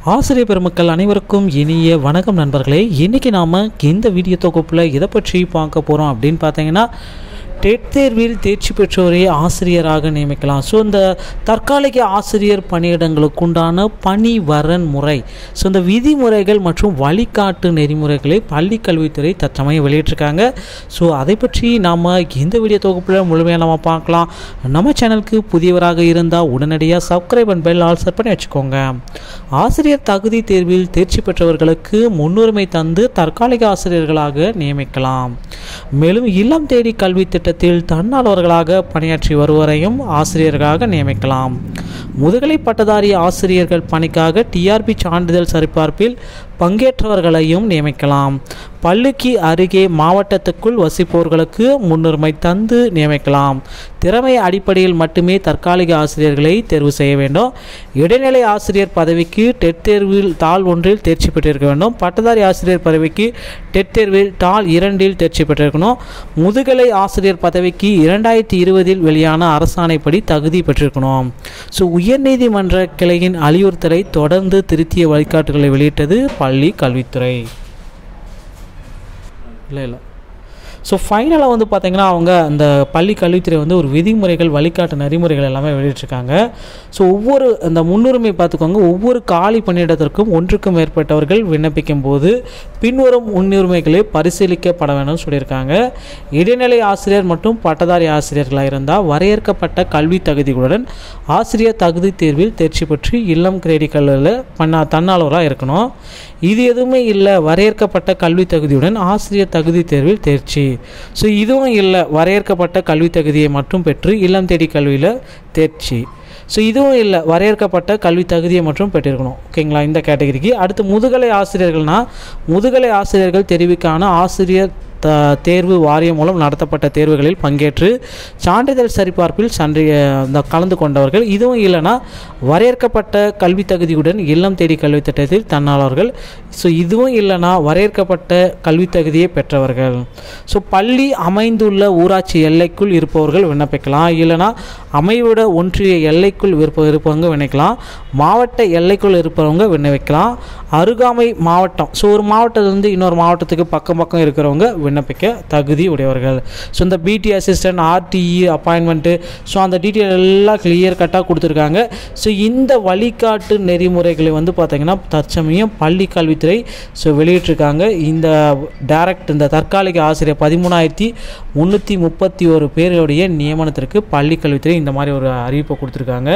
ஆசிரியர் பெருமக்கள் அனைவருக்கும் இனிய வணக்கம் நண்பர்களே இன்றைக்கி நாம் இந்த வீடியோ தொகுப்பில் எதை பற்றி பார்க்க போகிறோம் அப்படின்னு பார்த்தீங்கன்னா டெட் தேர்வில் தேர்ச்சி பெற்றோரை ஆசிரியராக நியமிக்கலாம் ஸோ இந்த தற்காலிக ஆசிரியர் பணியிடங்களுக்கு உண்டான பணி வரன் முறை ஸோ இந்த விதிமுறைகள் மற்றும் வழிகாட்டு நெறிமுறைகளை பள்ளி கல்வித்துறை தற்சமயம் வெளியிட்டிருக்காங்க ஸோ அதை பற்றி நாம் இந்த வீடியோ தொகுப்பில் முழுமையாக நம்ம பார்க்கலாம் நம்ம சேனலுக்கு புதியவராக இருந்தால் உடனடியாக subscribe and bell all set பண்ணி வச்சுக்கோங்க ஆசிரியர் தகுதி தேர்வில் தேர்ச்சி பெற்றவர்களுக்கு முன்னுரிமை தந்து தற்காலிக ஆசிரியர்களாக நியமிக்கலாம் மேலும் இல்லம் தேடி கல்வி திட்டத்தில் தன்னார்வலர்களாக பணியாற்றி வருவரையும் ஆசிரியர்களாக நியமிக்கலாம் முதுகலை பட்டதாரி ஆசிரியர்கள் பணிக்காக டிஆர்பி சான்றிதழ் சரிபார்ப்பில் பங்கேற்றவர்களையும் நியமிக்கலாம் பள்ளிக்கு அருகே மாவட்டத்துக்குள் வசிப்பவர்களுக்கு முன்னுரிமை தந்து நியமிக்கலாம் திறமை அடிப்படையில் மட்டுமே தற்காலிக ஆசிரியர்களை தேர்வு செய்ய வேண்டும் இடைநிலை ஆசிரியர் பதவிக்கு டெட் தேர்வில் தாள் ஒன்றில் தேர்ச்சி பெற்றிருக்க வேண்டும் பட்டதாரி ஆசிரியர் பதவிக்கு டெட் தேர்வில் தாள் இரண்டில் தேர்ச்சி பெற்றிருக்கணும் முதுகலை ஆசிரியர் பதவிக்கு இரண்டாயிரத்தி இருபதில் வெளியான அரசாணைப்படி தகுதி பெற்றிருக்கணும் ஸோ உயர்நீதிமன்ற கிளையின் அலியுறுத்தலை தொடர்ந்து திருத்திய வழிகாட்டுகளை வெளியிட்டது பள்ளி கல்வித்துறை இல்லை இல்லை ஸோ ஃபைனலாக வந்து பார்த்திங்கன்னா அவங்க அந்த பள்ளி கல்வித்துறை வந்து ஒரு விதிமுறைகள் வழிகாட்டு நெறிமுறைகள் எல்லாமே வெளியிட்டிருக்காங்க ஸோ ஒவ்வொரு அந்த முன்னுரிமை பார்த்துக்கோங்க ஒவ்வொரு காலி பணியிடத்திற்கும் ஒன்றுக்கும் மேற்பட்டவர்கள் விண்ணப்பிக்கும் போது பின்வரும் முன்னுரிமைகளை பரிசீலிக்கப்பட வேண்டும் சொல்லியிருக்காங்க இடைநிலை ஆசிரியர் மற்றும் பட்டதாரி ஆசிரியர்களாக இருந்தால் வரையறுக்கப்பட்ட கல்வி தகுதிகளுடன் ஆசிரியர் தகுதி தேர்வில் தேர்ச்சி பெற்று இல்லம் கிரேடி கல்வியில் பண்ண தன்னாளராக இருக்கணும் இது எதுவுமே இல்லை வரையறுக்கப்பட்ட கல்வி தகுதியுடன் ஆசிரியர் தகுதி தேர்வில் தேர்ச்சி ஸோ இதுவும் இல்லை வரையறுக்கப்பட்ட கல்வி தகுதியை மட்டும் பெற்று இல்லம் தேடி கல்வியில் தேர்ச்சி ஸோ இதுவும் இல்லை வரையறுக்கப்பட்ட கல்வி தகுதியை மட்டும் பெற்றிருக்கணும் ஓகேங்களா இந்த கேட்டகரிக்கு அடுத்து முதுகலை ஆசிரியர்கள்னால் முதுகலை ஆசிரியர்கள் தெரிவிக்கான ஆசிரியர் த தேர்வு வாரியம் மூலம் நடத்தப்பட்ட தேர்வுகளில் பங்கேற்று சான்றிதழ் சரிபார்ப்பில் சன்றி இந்த கலந்து கொண்டவர்கள் இதுவும் இல்லைன்னா வரையறுக்கப்பட்ட கல்வி தகுதியுடன் இல்லம் தேடி கல்வி திட்டத்தில் தன்னாளர்கள் ஸோ இதுவும் இல்லைன்னா வரையறுக்கப்பட்ட கல்வி தகுதியை பெற்றவர்கள் ஸோ பள்ளி அமைந்துள்ள ஊராட்சி எல்லைக்குள் இருப்பவர்கள் விண்ணப்பிக்கலாம் இல்லைனா அமைவிட ஒன்றிய எல்லைக்குள் இருப்ப இருப்பவங்க விண்ணப்பிக்கலாம் மாவட்ட எல்லைக்குள் இருப்பவங்க விண்ணப்பிக்கலாம் அருகாமை மாவட்டம் ஸோ ஒரு மாவட்டத்திலிருந்து இன்னொரு மாவட்டத்துக்கு பக்கம் பக்கம் இருக்கிறவங்க விண்ணப்பிக்க தகுதி உடையவர்கள் ஸோ இந்த PT assistant RTE appointment so அந்த டீட்டெயில் எல்லாம் கிளியர் கட்டாக கொடுத்துருக்காங்க ஸோ இந்த வழிகாட்டு நெறிமுறைகளை வந்து பார்த்திங்கன்னா தற்சமயம் பள்ளி கல்வித்துறை ஸோ வெளியிட்டிருக்காங்க இந்த டைரக்ட் இந்த தற்காலிக ஆசிரியர் பதிமூணாயிரத்தி முந்நூற்றி முப்பத்தி ஒரு பேருடைய நியமனத்திற்கு பள்ளி கல்வித்துறை இந்த மாதிரி ஒரு அறிவிப்பை கொடுத்துருக்காங்க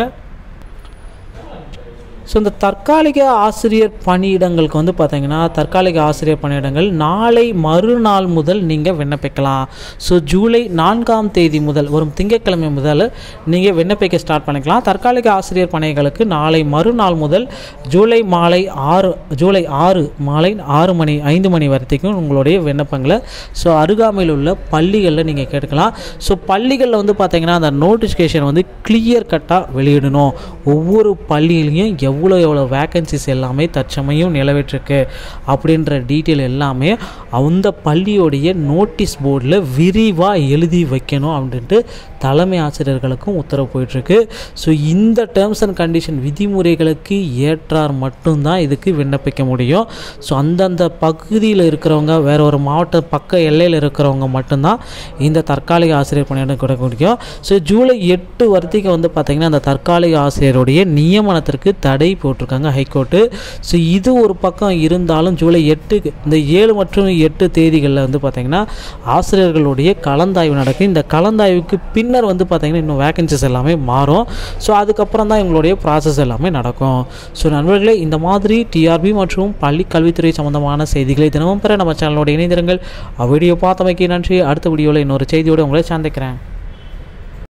ஸோ இந்த தற்காலிக ஆசிரியர் பணியிடங்களுக்கு வந்து பார்த்தீங்கன்னா தற்காலிக ஆசிரியர் பணியிடங்கள் நாளை மறுநாள் முதல் நீங்கள் விண்ணப்பிக்கலாம் ஸோ ஜூலை நான்காம் தேதி முதல் வரும் திங்கட்கிழமை முதல் நீங்கள் விண்ணப்பிக்க ஸ்டார்ட் பண்ணிக்கலாம் தற்காலிக ஆசிரியர் பணிகளுக்கு நாளை மறுநாள் முதல் ஜூலை மாலை ஆறு ஜூலை ஆறு மாலை ஆறு மணி ஐந்து மணி வரைக்கும் உங்களுடைய விண்ணப்பங்களை ஸோ அருகாமையில் உள்ள பள்ளிகளில் நீங்கள் கேட்கலாம் ஸோ பள்ளிகளில் வந்து பார்த்தீங்கன்னா அந்த நோட்டிஃபிகேஷன் வந்து கிளியர் கட்டாக வெளியிடணும் ஒவ்வொரு பள்ளியிலையும் எவ்வளோ எவ்வளோ வேக்கன்சிஸ் எல்லாமே தற்சமயம் நிலவிட்டிருக்கு அப்படின்ற டீட்டெயில் எல்லாமே அந்த பள்ளியோடைய நோட்டீஸ் போர்டில் விரிவாக எழுதி வைக்கணும் அப்படின்ட்டு தலைமை ஆசிரியர்களுக்கும் உத்தரவு போயிட்டுருக்கு ஸோ இந்த டேர்ம்ஸ் அண்ட் கண்டிஷன் விதிமுறைகளுக்கு ஏற்றார் மட்டும்தான் இதுக்கு விண்ணப்பிக்க முடியும் ஸோ அந்தந்த பகுதியில் இருக்கிறவங்க வேற ஒரு மாவட்ட பக்க எல்லையில் இருக்கிறவங்க மட்டும்தான் இந்த தற்காலிக ஆசிரியர் பணியிடம் கொடுக்க முடியும் ஸோ ஜூலை எட்டு வரைக்கும் வந்து பார்த்திங்கன்னா அந்த தற்காலிக ஆசிரியருடைய நியமனத்திற்கு தடை போட்டிருக்காங்க ஹைகோர்ட்டு ஸோ இது ஒரு பக்கம் இருந்தாலும் ஜூலை எட்டுக்கு இந்த ஏழு மற்றும் எட்டு தேதிகளில் வந்து பார்த்திங்கன்னா ஆசிரியர்களுடைய கலந்தாய்வு நடக்கும் இந்த கலந்தாய்வுக்கு பின்னர் வந்து பார்த்திங்கன்னா இன்னும் வேகன்சிஸ் எல்லாமே மாறும் ஸோ அதுக்கப்புறம் தான் இவங்களுடைய ப்ராசஸ் எல்லாமே நடக்கும் ஸோ நண்பர்களே இந்த மாதிரி டிஆர்பி மற்றும் பள்ளி கல்வித்துறை சம்மந்தமான செய்திகளை தினமும் பெற நம்ம சேனலோட இணைந்திருங்கள் வீடியோ பார்த்தமைக்கு நன்றி அடுத்த வீடியோவில் இன்னொரு செய்தியோடு உங்களை சந்திக்கிறேன்